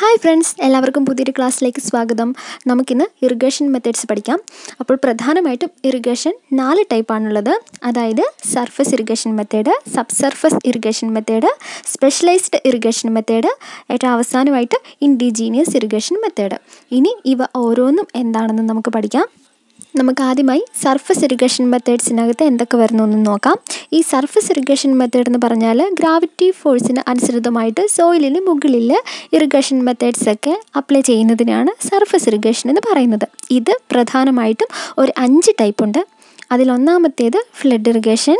hi friends എല്ലാവർക്കും പുതിയൊരു ക്ലാസ്സിലേക്ക് സ്വാഗതം നമുക്കിന്ന് ഇറിഗേഷൻ മെത്തേഡ്സ് പഠിക്കാം അപ്പോൾ പ്രധാനമായിട്ടും ഇറിഗേഷൻ നാല് ടൈപ്പാണുള്ളത് അതായത് surface irrigation method sub surface irrigation method specialised irrigation method ഏറ്റവും അവസാനമായിട്ട് ഇൻഡിജീനിയസ് ഇറിഗേഷൻ മെത്തേഡ് ഇനി ഇവ ഓരോന്നും എന്താണെന്ന് നമുക്ക് പഠിക്കാം നമുക്ക് ആദ്യമായി സർഫസ് ഇറിഗേഷൻ മെത്തേഡ്സിനകത്ത് എന്തൊക്കെ വരുന്നു എന്ന് നോക്കാം ഈ സർഫസ് ഇറിഗേഷൻ മെത്തേഡ് എന്ന് പറഞ്ഞാൽ ഗ്രാവിറ്റി ഫോഴ്സിന് അനുസൃതമായിട്ട് സോയിലിന് മുകളിൽ ഇറിഗേഷൻ മെത്തേഡ്സ് ഒക്കെ അപ്ലൈ ചെയ്യുന്നതിനാണ് സർഫസ് ഇറിഗേഷൻ എന്ന് പറയുന്നത് ഇത് പ്രധാനമായിട്ടും ഒരു അഞ്ച് ടൈപ്പ് ഉണ്ട് അതിലൊന്നാമത്തേത് flood irrigation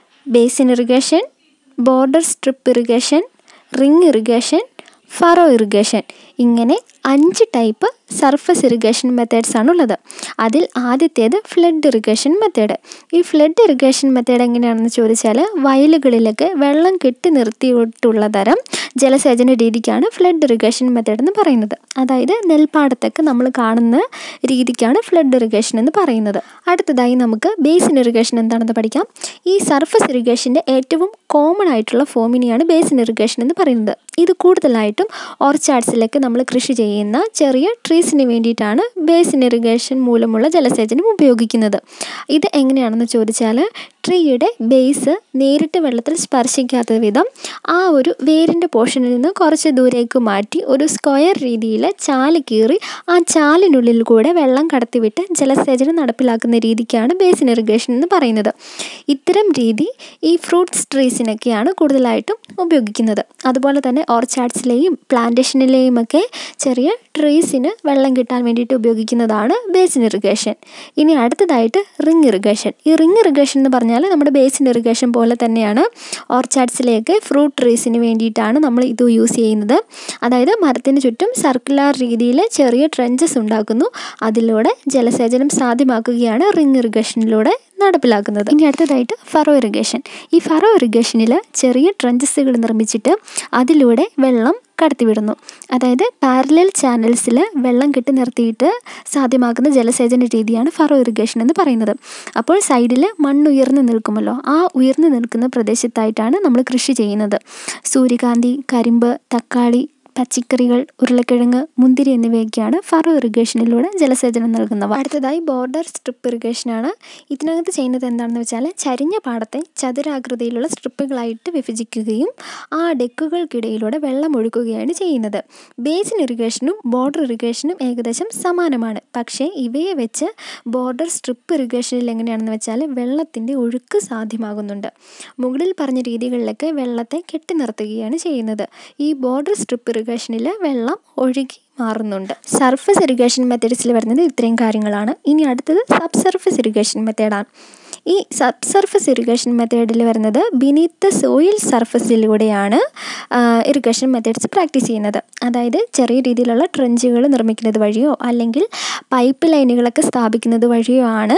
basin irrigation border strip irrigation ring irrigation furrow irrigation ഇങ്ങനെ അഞ്ച് ടൈപ്പ് സർഫസ് ഇറിഗേഷൻ മെത്തേഡ്സ് ആണുള്ളത് അതിൽ ആദ്യത്തേത് ഫ്ലഡ് ഇറിഗേഷൻ മെത്തേഡ് ഈ ഫ്ലഡ് ഇറിഗേഷൻ മെത്തേഡ് എങ്ങനെയാണെന്ന് ചോദിച്ചാൽ വയലുകളിലൊക്കെ വെള്ളം കെട്ടി നിർത്തിയിട്ടുള്ള തരം ജലസേചന രീതിക്കാണ് ഫ്ലഡ് ഇറിഗേഷൻ മെത്തേഡ് എന്ന് പറയുന്നത് അതായത് നെൽപ്പാടത്തൊക്കെ നമ്മൾ കാണുന്ന രീതിക്കാണ് ഫ്ലഡ് ഇറിഗേഷൻ എന്ന് പറയുന്നത് അടുത്തതായി നമുക്ക് ബേസിൻ ഇറിഗേഷൻ എന്താണെന്ന് പഠിക്കാം ഈ സർഫസ് ഇറിഗേഷൻ്റെ ഏറ്റവും കോമൺ ആയിട്ടുള്ള ഫോമിനെയാണ് ബേസിൻ ഇറിഗേഷൻ എന്ന് പറയുന്നത് ഇത് കൂടുതലായിട്ടും ഓർച്ചാഡ്സിലൊക്കെ നമ്മൾ കൃഷി ചെയ്യുന്ന ചെറിയ ട്രീസിന് വേണ്ടിയിട്ടാണ് ബേസിൻ ഇറിഗേഷൻ മൂലമുള്ള ജലസേചനം ഉപയോഗിക്കുന്നത് ഇത് എങ്ങനെയാണെന്ന് ചോദിച്ചാൽ ട്രീയുടെ ബേസ് നേരിട്ട് വെള്ളത്തിൽ സ്പർശിക്കാത്ത വിധം ആ ഒരു വേരിൻ്റെ പോർഷനിൽ നിന്ന് കുറച്ച് ദൂരേക്ക് മാറ്റി ഒരു സ്ക്വയർ രീതിയിൽ ചാല് കീറി ആ ചാലിനുള്ളിൽ കൂടെ വെള്ളം കടത്തിവിട്ട് ജലസേചനം നടപ്പിലാക്കുന്ന രീതിക്കാണ് ബേസിൻ ഇറിഗേഷൻ എന്ന് പറയുന്നത് ഇത്തരം രീതി ഈ ഫ്രൂട്ട്സ് ട്രീസിനൊക്കെയാണ് കൂടുതലായിട്ടും ഉപയോഗിക്കുന്നത് അതുപോലെ തന്നെ ഓർച്ചാഡ്സിലെയും പ്ലാന്റേഷനിലെയും ഒക്കെ ചെറിയ ട്രീസിന് വെള്ളം കിട്ടാൻ വേണ്ടിയിട്ട് ഉപയോഗിക്കുന്നതാണ് ബേസിൻ ഇറിഗേഷൻ ഇനി അടുത്തതായിട്ട് റിംഗ് ഇറിഗേഷൻ ഈ റിംഗ് ഇറിഗേഷൻ എന്ന് പറഞ്ഞാൽ നമ്മുടെ ബേസിൻ ഇറിഗേഷൻ പോലെ തന്നെയാണ് ഓർച്ചാഡ്സിലെയൊക്കെ ഫ്രൂട്ട് ട്രീസിന് വേണ്ടിയിട്ടാണ് നമ്മൾ ഇത് യൂസ് ചെയ്യുന്നത് അതായത് മരത്തിന് ചുറ്റും സർക്കുലർ രീതിയിൽ ചെറിയ ട്രെഞ്ചസ് ഉണ്ടാക്കുന്നു അതിലൂടെ ജലസേചനം സാധ്യമാക്കുകയാണ് റിംഗ് ഇറിഗേഷനിലൂടെ നടപ്പിലാക്കുന്നത് ഇനി അടുത്തതായിട്ട് ഫറോ ഇറിഗേഷൻ ഈ ഫറോ ഇറിഗേഷനിൽ ചെറിയ ട്രഞ്ചസുകൾ നിർമ്മിച്ചിട്ട് അതിലൂടെ വെള്ളം കടത്തിവിടുന്നു അതായത് പാരലൽ ചാനൽസിൽ വെള്ളം കെട്ടി നിർത്തിയിട്ട് സാധ്യമാക്കുന്ന ജലസേചന രീതിയാണ് ഫറോ ഇറിഗേഷൻ എന്ന് പറയുന്നത് അപ്പോൾ സൈഡിൽ മണ്ണുയർന്നു നിൽക്കുമല്ലോ ആ ഉയർന്നു നിൽക്കുന്ന പ്രദേശത്തായിട്ടാണ് നമ്മൾ കൃഷി ചെയ്യുന്നത് സൂര്യകാന്തി കരിമ്പ് തക്കാളി പച്ചക്കറികൾ ഉരുളക്കിഴങ്ങ് മുന്തിരി എന്നിവയൊക്കെയാണ് ഫറോ ഇറിഗേഷനിലൂടെ ജലസേചനം നൽകുന്നവ അടുത്തതായി ബോർഡർ സ്ട്രിപ്പ് ഇറിഗേഷനാണ് ഇതിനകത്ത് ചെയ്യുന്നത് എന്താണെന്ന് വെച്ചാൽ ചരിഞ്ഞ പാടത്തെ ചതുരാകൃതിയിലുള്ള സ്ട്രിപ്പുകളായിട്ട് വിഭജിക്കുകയും ആ ഡെക്കുകൾക്കിടയിലൂടെ വെള്ളം ഒഴുക്കുകയാണ് ചെയ്യുന്നത് ബേസിൻ ഇറിഗേഷനും ബോർഡർ ഇറിഗേഷനും ഏകദേശം സമാനമാണ് പക്ഷേ ഇവയെ വെച്ച് ബോർഡർ സ്ട്രിപ്പ് ഇറിഗേഷനിൽ എങ്ങനെയാണെന്ന് വെച്ചാൽ വെള്ളത്തിൻ്റെ ഒഴുക്ക് സാധ്യമാകുന്നുണ്ട് മുകളിൽ പറഞ്ഞ രീതികളിലൊക്കെ വെള്ളത്തെ കെട്ടി നിർത്തുകയാണ് ചെയ്യുന്നത് ഈ ബോർഡർ സ്ട്രിപ്പ് ഇറിഗേഷനിൽ വെള്ളം ഒഴുകി മാറുന്നുണ്ട് സർഫസ് ഇറിഗേഷൻ മെത്തേഡ്സിൽ വരുന്നത് ഇത്രയും കാര്യങ്ങളാണ് ഇനി അടുത്തത് സബ് സർഫസ് ഇറിഗേഷൻ മെത്തേഡാണ് ഈ സബ് സർഫസ് ഇറിഗേഷൻ മെത്തേഡിൽ വരുന്നത് ബിനീത്ത് ദ സോയിൽ സർഫസിലൂടെയാണ് ഇറിഗേഷൻ മെത്തേഡ്സ് പ്രാക്ടീസ് ചെയ്യുന്നത് അതായത് ചെറിയ രീതിയിലുള്ള ട്രെഞ്ചുകൾ നിർമ്മിക്കുന്നത് വഴിയോ അല്ലെങ്കിൽ പൈപ്പ് ലൈനുകളൊക്കെ സ്ഥാപിക്കുന്നത് വഴിയോ ആണ്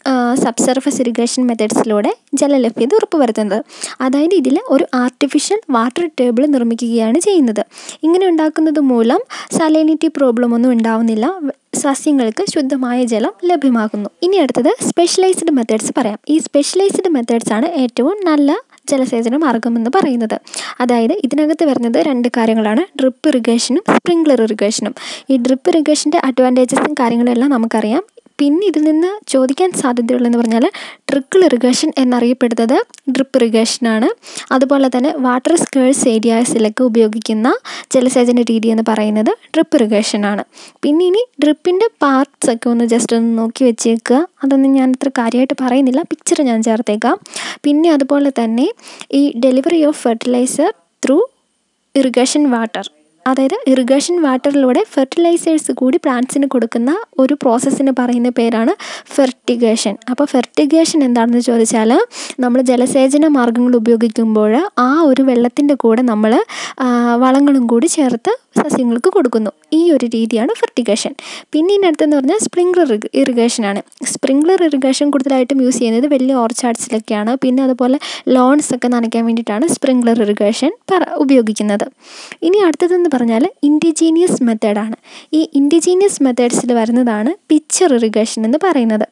സബ് സർഫസ് ഇറിഗേഷൻ മെത്തേഡ്സിലൂടെ ജലലഭ്യത ഉറപ്പുവരുത്തുന്നത് അതായത് ഇതിൽ ഒരു ആർട്ടിഫിഷ്യൽ വാട്ടർ ടേബിൾ നിർമ്മിക്കുകയാണ് ചെയ്യുന്നത് ഇങ്ങനെ ഉണ്ടാക്കുന്നത് മൂലം സലൈനിറ്റി പ്രോബ്ലം ഒന്നും ഉണ്ടാവുന്നില്ല സസ്യങ്ങൾക്ക് ശുദ്ധമായ ജലം ലഭ്യമാകുന്നു ഇനി അടുത്തത് സ്പെഷ്യലൈസ്ഡ് മെത്തേഡ്സ് പറയാം ഈ സ്പെഷ്യലൈസ്ഡ് മെത്തേഡ്സ് ആണ് ഏറ്റവും നല്ല ജലസേചന മാർഗമെന്ന് പറയുന്നത് അതായത് ഇതിനകത്ത് വരുന്നത് രണ്ട് കാര്യങ്ങളാണ് ഡ്രിപ്പ് ഇറിഗേഷനും സ്പ്രിംഗ്ലർ ഇറിഗേഷനും ഈ ഡ്രിപ്പ് ഇറിഗേഷൻ്റെ അഡ്വാൻറ്റേജസും കാര്യങ്ങളും എല്ലാം നമുക്കറിയാം പിന്നെ ഇതിൽ നിന്ന് ചോദിക്കാൻ സാധ്യതയുള്ളതെന്ന് പറഞ്ഞാൽ ട്രിക്കിൾ ഇറിഗേഷൻ എന്നറിയപ്പെടുന്നത് ഡ്രിപ്പ് ഇറിഗേഷനാണ് അതുപോലെ തന്നെ വാട്ടർ സ്കേഴ്സ് ഏരിയാസിലൊക്കെ ഉപയോഗിക്കുന്ന ജലസേചന രീതി എന്ന് പറയുന്നത് ഡ്രിപ്പ് ഇറിഗേഷനാണ് പിന്നെ ഇനി ഡ്രിപ്പിൻ്റെ പാർട്സ് ഒക്കെ ഒന്ന് ജസ്റ്റ് ഒന്ന് നോക്കി വെച്ചേക്കുക അതൊന്നും ഞാൻ അത്ര കാര്യമായിട്ട് പറയുന്നില്ല പിക്ചർ ഞാൻ ചേർത്തേക്കാം പിന്നെ അതുപോലെ തന്നെ ഈ delivery of fertiliser through irrigation water അതായത് ഇറിഗേഷൻ വാട്ടറിലൂടെ ഫെർട്ടിലൈസേഴ്സ് കൂടി പ്ലാന്റ്സിന് കൊടുക്കുന്ന ഒരു പ്രോസസ്സിന് പറയുന്ന പേരാണ് ഫെർട്ടിഗേഷൻ അപ്പോൾ ഫെർട്ടിഗേഷൻ എന്താണെന്ന് ചോദിച്ചാൽ നമ്മൾ ജലസേചന മാർഗ്ഗങ്ങൾ ഉപയോഗിക്കുമ്പോൾ ആ ഒരു വെള്ളത്തിൻ്റെ കൂടെ നമ്മൾ വളങ്ങളും കൂടി ചേർത്ത് സസ്യങ്ങൾക്ക് കൊടുക്കുന്നു ഈ ഒരു രീതിയാണ് ഫെർട്ടിഗേഷൻ പിന്നെ ഇതിനടുത്തെന്ന് പറഞ്ഞാൽ സ്പ്രിംഗ്ലർ ഇറിഗേഷനാണ് സ്പ്രിംഗ്ലർ ഇറിഗേഷൻ കൂടുതലായിട്ടും യൂസ് ചെയ്യുന്നത് വലിയ ഓർച്ചാഡ്സിലൊക്കെയാണ് പിന്നെ അതുപോലെ ലോൺസ് ഒക്കെ നനയ്ക്കാൻ വേണ്ടിയിട്ടാണ് സ്പ്രിംഗ്ലർ ഇറിഗേഷൻ ഉപയോഗിക്കുന്നത് ഇനി അടുത്തതെന്ന് പറഞ്ഞാൽ ഇൻഡിജീനിയസ് മെത്തേഡാണ് ഈ ഇൻഡിജീനിയസ് മെത്തേഡ്സിൽ വരുന്നതാണ് പിക്ചർ ഇറിഗേഷൻ എന്ന് പറയുന്നത്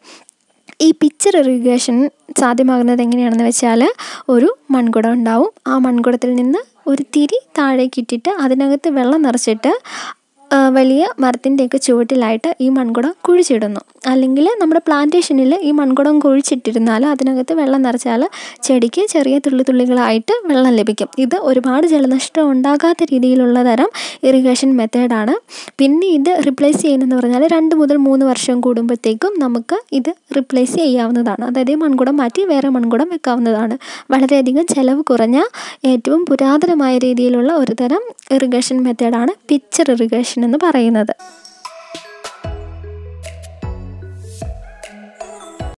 ഈ പിക്ചർ ഇറിഗേഷൻ സാധ്യമാകുന്നത് എങ്ങനെയാണെന്ന് വെച്ചാൽ ഒരു മൺകുടം ഉണ്ടാവും ആ മൺകുടത്തിൽ നിന്ന് ഒരു തിരി താഴേക്ക് ഇട്ടിട്ട് അതിനകത്ത് വെള്ളം നിറച്ചിട്ട് ആ, വലിയ മരത്തിൻ്റെയൊക്കെ ചുവട്ടിലായിട്ട് ഈ മൺകുടം കുഴിച്ചിടുന്നു അല്ലെങ്കിൽ നമ്മുടെ പ്ലാന്റേഷനിൽ ഈ മൺകുടം കുഴിച്ചിട്ടിരുന്നാൽ അതിനകത്ത് വെള്ളം നിറച്ചാൽ ചെടിക്ക് ചെറിയ തുള്ളി തുള്ളികളായിട്ട് വെള്ളം ലഭിക്കും ഇത് ഒരുപാട് ജലനഷ്ടം ഉണ്ടാകാത്ത രീതിയിലുള്ള തരം ഇറിഗേഷൻ മെത്തേഡാണ് പിന്നെ ഇത് റിപ്ലേസ് ചെയ്യുന്നതെന്ന് പറഞ്ഞാൽ രണ്ട് മുതൽ മൂന്ന് വർഷം കൂടുമ്പോഴത്തേക്കും നമുക്ക് ഇത് റിപ്ലേസ് ചെയ്യാവുന്നതാണ് അതായത് ഈ മൺകുടം മാറ്റി വേറെ മൺകുടം വെക്കാവുന്നതാണ് വളരെയധികം ചിലവ് കുറഞ്ഞ ഏറ്റവും പുരാതനമായ രീതിയിലുള്ള ഒരു തരം ഇറിഗേഷൻ മെത്തേഡാണ് പിച്ചർ ഇറിഗേഷൻ എന്ന് പറയുന്നത്